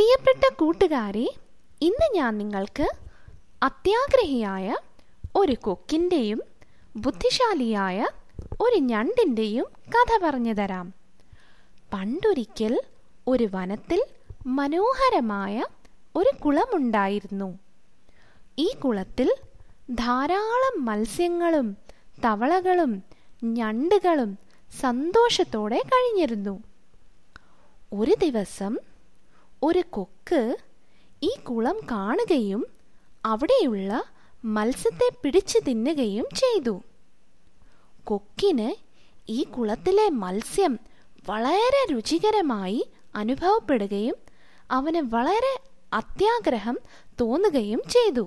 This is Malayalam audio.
പ്രിയപ്പെട്ട കൂട്ടുകാരെ ഇന്ന് ഞാൻ നിങ്ങൾക്ക് അത്യാഗ്രഹിയായ ഒരു കൊക്കിൻ്റെയും ബുദ്ധിശാലിയായ ഒരു ഞണ്ടിൻ്റെയും കഥ പറഞ്ഞു തരാം പണ്ടൊരിക്കൽ ഒരു വനത്തിൽ മനോഹരമായ ഒരു കുളമുണ്ടായിരുന്നു ഈ കുളത്തിൽ ധാരാളം മത്സ്യങ്ങളും തവളകളും ഞണ്ടുകളും സന്തോഷത്തോടെ കഴിഞ്ഞിരുന്നു ഒരു ദിവസം ഒരു കൊക്ക് ഈ കുളം കാണുകയും അവിടെയുള്ള മത്സ്യത്തെ പിടിച്ചു തിന്നുകയും ചെയ്തു കൊക്കിന് ഈ കുളത്തിലെ മത്സ്യം വളരെ രുചികരമായി അനുഭവപ്പെടുകയും അവന് വളരെ അത്യാഗ്രഹം തോന്നുകയും ചെയ്തു